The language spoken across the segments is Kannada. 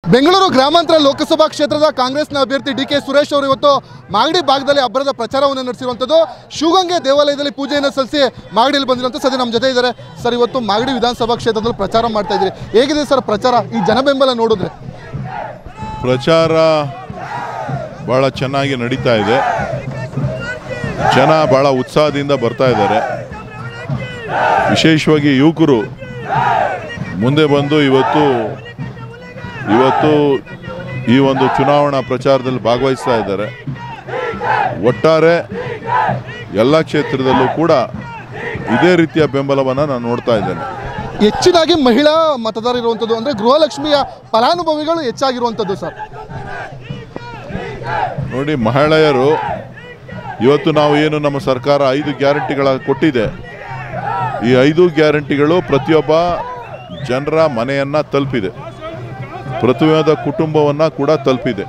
ಬೆಂಗಳೂರು ಗ್ರಾಮಾಂತರ ಲೋಕಸಭಾ ಕ್ಷೇತ್ರದ ಕಾಂಗ್ರೆಸ್ನ ಅಭ್ಯರ್ಥಿ ಡಿ ಕೆ ಸುರೇಶ್ ಅವರು ಇವತ್ತು ಮಾಗಡಿ ಭಾಗದಲ್ಲಿ ಅಬ್ಬರದ ಪ್ರಚಾರವನ್ನು ನಡೆಸಿರುವಂಥದ್ದು ಶಿವಗಂಗೆ ದೇವಾಲಯದಲ್ಲಿ ಪೂಜೆಯನ್ನು ಸಲ್ಲಿಸಿ ಮಾಗಡಿಯಲ್ಲಿ ಬಂದಿರುವಂಥ ಸದ್ಯ ನಮ್ಮ ಜೊತೆ ಇದ್ದಾರೆ ಸರ್ ಇವತ್ತು ಮಾಗಡಿ ವಿಧಾನಸಭಾ ಕ್ಷೇತ್ರದಲ್ಲಿ ಪ್ರಚಾರ ಮಾಡ್ತಾ ಇದ್ದೀರಿ ಹೇಗಿದೆ ಸರ್ ಪ್ರಚಾರ ಈ ಜನಬೆಂಬಲ ನೋಡಿದ್ರೆ ಪ್ರಚಾರ ಭಾಳ ಚೆನ್ನಾಗಿ ನಡೀತಾ ಇದೆ ಜನ ಭಾಳ ಉತ್ಸಾಹದಿಂದ ಬರ್ತಾ ಇದ್ದಾರೆ ವಿಶೇಷವಾಗಿ ಯುವಕರು ಮುಂದೆ ಬಂದು ಇವತ್ತು ಇವತ್ತು ಈ ಒಂದು ಚುನಾವಣಾ ಪ್ರಚಾರದಲ್ಲಿ ಭಾಗವಹಿಸ್ತಾ ಇದ್ದಾರೆ ಒಟ್ಟಾರೆ ಎಲ್ಲ ಕ್ಷೇತ್ರದಲ್ಲೂ ಕೂಡ ಇದೇ ರೀತಿಯ ಬೆಂಬಲವನ್ನು ನಾನು ನೋಡ್ತಾ ಇದ್ದೇನೆ ಹೆಚ್ಚಿನಾಗಿ ಮಹಿಳಾ ಮತದಾರ ಇರುವಂಥದ್ದು ಅಂದರೆ ಗೃಹಲಕ್ಷ್ಮಿಯ ಫಲಾನುಭವಿಗಳು ಹೆಚ್ಚಾಗಿರುವಂಥದ್ದು ಸರ್ ನೋಡಿ ಮಹಿಳೆಯರು ಇವತ್ತು ನಾವು ಏನು ನಮ್ಮ ಸರ್ಕಾರ ಐದು ಗ್ಯಾರಂಟಿಗಳ ಕೊಟ್ಟಿದೆ ಈ ಐದು ಗ್ಯಾರಂಟಿಗಳು ಪ್ರತಿಯೊಬ್ಬ ಜನರ ಮನೆಯನ್ನು ತಲುಪಿದೆ ಪ್ರತಿಯೊಂದ ಕುಟುಂಬವನ್ನು ಕೂಡ ತಲುಪಿದೆ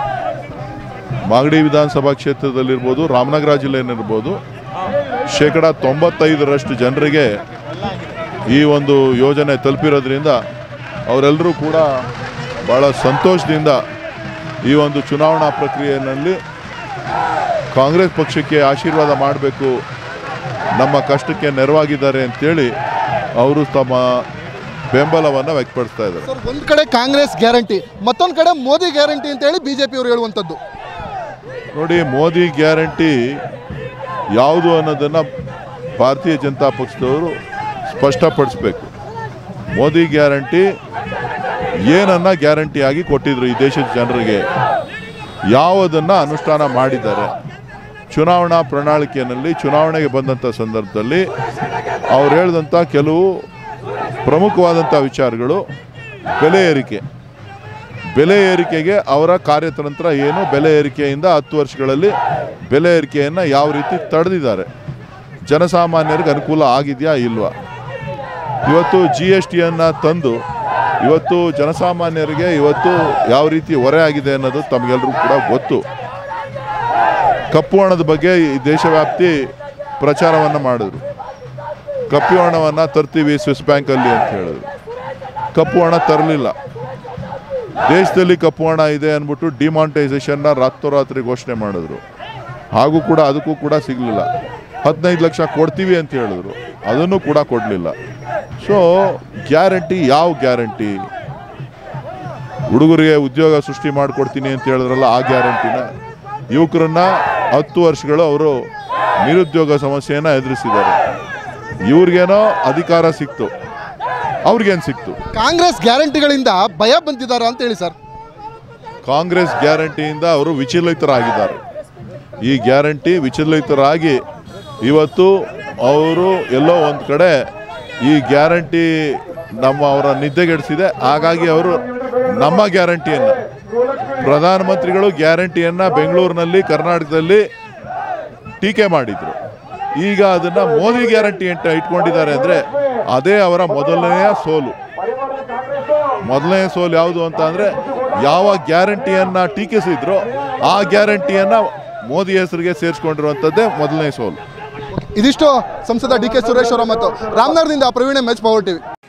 ಮಾಗಡಿ ವಿಧಾನಸಭಾ ಕ್ಷೇತ್ರದಲ್ಲಿರ್ಬೋದು ರಾಮನಗರ ಜಿಲ್ಲೆಯಲ್ಲಿರ್ಬೋದು ಶೇಕಡ ತೊಂಬತ್ತೈದರಷ್ಟು ಜನರಿಗೆ ಈ ಒಂದು ಯೋಜನೆ ತಲುಪಿರೋದ್ರಿಂದ ಅವರೆಲ್ಲರೂ ಕೂಡ ಭಾಳ ಸಂತೋಷದಿಂದ ಈ ಒಂದು ಚುನಾವಣಾ ಪ್ರಕ್ರಿಯೆಯಲ್ಲಿ ಕಾಂಗ್ರೆಸ್ ಪಕ್ಷಕ್ಕೆ ಆಶೀರ್ವಾದ ಮಾಡಬೇಕು ನಮ್ಮ ಕಷ್ಟಕ್ಕೆ ನೆರವಾಗಿದ್ದಾರೆ ಅಂತೇಳಿ ಅವರು ತಮ್ಮ ಬೆಂಬಲವನ್ನು ವ್ಯಕ್ತಪಡಿಸ್ತಾ ಇದ್ದಾರೆ ಸರ್ ಒಂದು ಕಡೆ ಕಾಂಗ್ರೆಸ್ ಗ್ಯಾರಂಟಿ ಮತ್ತೊಂದು ಕಡೆ ಮೋದಿ ಗ್ಯಾರಂಟಿ ಅಂತ ಹೇಳಿ ಬಿ ಜೆ ಪಿಯವರು ಹೇಳುವಂಥದ್ದು ನೋಡಿ ಮೋದಿ ಗ್ಯಾರಂಟಿ ಯಾವುದು ಅನ್ನೋದನ್ನು ಭಾರತೀಯ ಜನತಾ ಪಕ್ಷದವರು ಸ್ಪಷ್ಟಪಡಿಸ್ಬೇಕು ಮೋದಿ ಗ್ಯಾರಂಟಿ ಏನನ್ನ ಗ್ಯಾರಂಟಿಯಾಗಿ ಕೊಟ್ಟಿದ್ರು ಈ ದೇಶದ ಜನರಿಗೆ ಯಾವುದನ್ನು ಅನುಷ್ಠಾನ ಮಾಡಿದ್ದಾರೆ ಚುನಾವಣಾ ಪ್ರಣಾಳಿಕೆಯಲ್ಲಿ ಚುನಾವಣೆಗೆ ಬಂದಂಥ ಸಂದರ್ಭದಲ್ಲಿ ಅವ್ರು ಹೇಳಿದಂಥ ಕೆಲವು ಪ್ರಮುಖವಾದಂಥ ವಿಚಾರಗಳು ಬೆಲೆ ಏರಿಕೆ ಬೆಲೆ ಏರಿಕೆಗೆ ಅವರ ಕಾರ್ಯತಂತ್ರ ಏನು ಬೆಲೆ ಏರಿಕೆಯಿಂದ ಹತ್ತು ವರ್ಷಗಳಲ್ಲಿ ಬೆಲೆ ಏರಿಕೆಯನ್ನು ಯಾವ ರೀತಿ ತಡೆದಿದ್ದಾರೆ ಜನಸಾಮಾನ್ಯರಿಗೆ ಅನುಕೂಲ ಆಗಿದೆಯಾ ಇಲ್ವಾ ಇವತ್ತು ಜಿ ಎಸ್ ಟಿಯನ್ನು ತಂದು ಇವತ್ತು ಜನಸಾಮಾನ್ಯರಿಗೆ ಇವತ್ತು ಯಾವ ರೀತಿ ಹೊರೆ ಆಗಿದೆ ಅನ್ನೋದು ತಮಗೆಲ್ಲರೂ ಕೂಡ ಗೊತ್ತು ಕಪ್ಪು ಹಣದ ಬಗ್ಗೆ ಈ ದೇಶವ್ಯಾಪ್ತಿ ಪ್ರಚಾರವನ್ನು ಮಾಡಿದ್ರು ಕಪ್ಪು ಹಣವನ್ನು ತರ್ತೀವಿ ಸ್ವಿಸ್ ಬ್ಯಾಂಕಲ್ಲಿ ಅಂತ ಹೇಳಿದ್ರು ಕಪ್ಪು ಹಣ ತರಲಿಲ್ಲ ದೇಶದಲ್ಲಿ ಕಪ್ಪು ಹಣ ಇದೆ ಅಂದ್ಬಿಟ್ಟು ಡಿಮಾನಿಟೈಸೇಷನ್ನ ರಾತ್ರೋರಾತ್ರಿ ಘೋಷಣೆ ಮಾಡಿದ್ರು ಹಾಗೂ ಕೂಡ ಅದಕ್ಕೂ ಕೂಡ ಸಿಗಲಿಲ್ಲ ಹದಿನೈದು ಲಕ್ಷ ಕೊಡ್ತೀವಿ ಅಂತ ಹೇಳಿದ್ರು ಅದನ್ನು ಕೂಡ ಕೊಡಲಿಲ್ಲ ಸೊ ಗ್ಯಾರಂಟಿ ಯಾವ ಗ್ಯಾರಂಟಿ ಹುಡುಗರಿಗೆ ಉದ್ಯೋಗ ಸೃಷ್ಟಿ ಮಾಡಿಕೊಡ್ತೀನಿ ಅಂತ ಹೇಳಿದ್ರಲ್ಲ ಆ ಗ್ಯಾರಂಟಿನ ಯುವಕರನ್ನ ಹತ್ತು ವರ್ಷಗಳು ಅವರು ನಿರುದ್ಯೋಗ ಸಮಸ್ಯೆಯನ್ನು ಎದುರಿಸಿದ್ದಾರೆ ಇವ್ರಿಗೇನೋ ಅಧಿಕಾರ ಸಿಕ್ತು ಅವ್ರಿಗೇನು ಸಿಕ್ತು ಕಾಂಗ್ರೆಸ್ ಗ್ಯಾರಂಟಿಗಳಿಂದ ಭಯ ಬಂದಿದ್ದಾರೆ ಅಂತ ಹೇಳಿ ಸರ್ ಕಾಂಗ್ರೆಸ್ ಗ್ಯಾರಂಟಿಯಿಂದ ಅವರು ವಿಚಲಿತರಾಗಿದ್ದಾರೆ ಈ ಗ್ಯಾರಂಟಿ ವಿಚಲಿತರಾಗಿ ಇವತ್ತು ಅವರು ಎಲ್ಲೋ ಒಂದು ಕಡೆ ಈ ಗ್ಯಾರಂಟಿ ನಮ್ಮ ಅವರ ನಿದ್ದೆಗೆಡಿಸಿದೆ ಹಾಗಾಗಿ ಅವರು ನಮ್ಮ ಗ್ಯಾರಂಟಿಯನ್ನು ಪ್ರಧಾನಮಂತ್ರಿಗಳು ಗ್ಯಾರಂಟಿಯನ್ನು ಬೆಂಗಳೂರಿನಲ್ಲಿ ಕರ್ನಾಟಕದಲ್ಲಿ ಟೀಕೆ ಮಾಡಿದರು ಈಗ ಅದನ್ನು ಮೋದಿ ಗ್ಯಾರಂಟಿ ಅಂತ ಇಟ್ಕೊಂಡಿದ್ದಾರೆ ಅಂದರೆ ಅದೇ ಅವರ ಮೊದಲನೆಯ ಸೋಲು ಮೊದಲನೇ ಸೋಲು ಯಾವುದು ಅಂತ ಅಂದರೆ ಯಾವ ಗ್ಯಾರಂಟಿಯನ್ನು ಟೀಕಿಸಿದ್ರೋ ಆ ಗ್ಯಾರಂಟಿಯನ್ನು ಮೋದಿ ಹೆಸರಿಗೆ ಸೇರಿಸ್ಕೊಂಡಿರುವಂಥದ್ದೇ ಮೊದಲನೇ ಸೋಲು ಇದಿಷ್ಟು ಸಂಸದ ಡಿ ಕೆ ಸುರೇಶ್ ಅವರ ಮತ್ತು ರಾಮನಗರದಿಂದ Praveen M H power TV